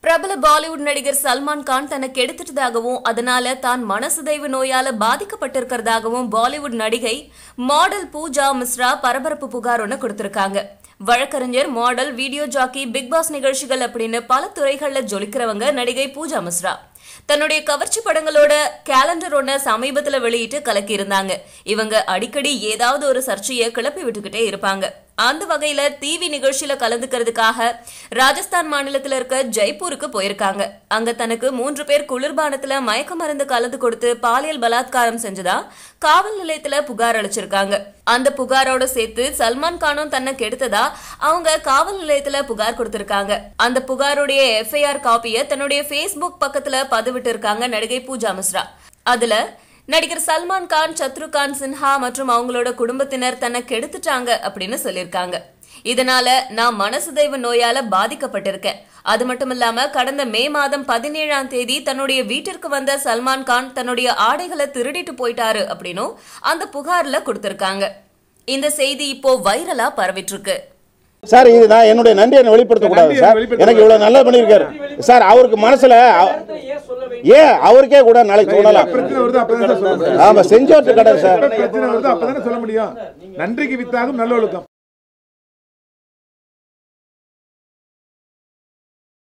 பிரபல பாலிவுட் நடிகர் சல்மான் கான் தனக்கு எடுத்துட்டதாகவும் அதனால தான் மனசிதைவு நோயால பாதிக்கப்பட்டிருக்கிறதாகவும் பாலிவுட் நடிகை மாடல் பூஜா மிஸ்ரா பரபரப்பு புகார் ஒன்று கொடுத்திருக்காங்க வழக்கறிஞர் model video jockey Bigg Boss நிகழ்ச்சிகள் அப்படின்னு பல துறைகள்ல ஜொலிக்கிறவங்க நடிகை பூஜா மிஸ்ரா தன்னுடைய கவர்ச்சி படங்களோட கேலண்டர் ஒன்ன சமீபத்துல வெளியிட்டு கலக்கி இருந்தாங்க இவங்க அடிக்கடி ஏதாவது ஒரு சர்ச்சையை கிளப்பி விட்டுக்கிட்டே இருப்பாங்க அந்த வகையில டிவி நிகழ்ச்சியில கலந்துக்கிறதுக்காக ராஜஸ்தான் மாநிலத்துல இருக்க ஜெய்ப்பூருக்கு போயிருக்காங்க அங்க தனக்கு மூன்று பேர் குளிர்பானத்துல மயக்க மருந்து கலந்து கொடுத்து பாலியல் பலாத்காரம் செஞ்சதா காவல் நிலையத்துல புகார் அளிச்சிருக்காங்க அந்த புகாரோட சேர்த்து சல்மான் கானும் தன்னை கெடுத்ததா அவங்க காவல் நிலையத்துல புகார் கொடுத்திருக்காங்க அந்த புகாருடைய எஃப்ஐஆர் காப்பியை தன்னுடைய ஃபேஸ்புக் பக்கத்துல பதிவிட்டு இருக்காங்க நடிகை பூஜா மிஸ்ரா அதுல நடிகர் சல்மான் கான் சத்ருகான் சின்ஹா மற்றும் அவங்களோட குடும்பத்தினர் தன்னை கெடுத்துட்டாங்க அப்படின்னு சொல்லியிருக்காங்க இதனால நான் மனசிதைவு நோயால பாதிக்கப்பட்டிருக்கேன் அது மட்டும் இல்லாம கடந்த மே மாதம் பதினேழாம் தேதி தன்னுடைய வீட்டிற்கு வந்த சல்மான் கான் தன்னுடைய ஆடைகளை திருடிட்டு போயிட்டாரு அப்படின்னும் அந்த புகார்ல கொடுத்திருக்காங்க இந்த செய்தி இப்போ வைரலா பரவிட்டு இருக்கு சார் இது நான் என்னுடைய நன்றியை நான் வெளிப்படுத்தக்கூடாது நன்றியை சார் வெளிப்படுத்த எனக்கு இவ்வளவு நல்லா பண்ணியிருக்காரு சார் அவருக்கு மனசுல அவ- ஏன் அவருக்கே கூட நாளைக்கு தோணலாம் பிரச்சனை வருது அப்பதான் சார் சொல்ல முடியும் ஆமா செஞ்சோட்டு கடை சார் பிரச்சனை வருது அப்பதானே சொல்ல முடியும் நன்றிக்கு வித்தாகும் நல்லொழுக்கம்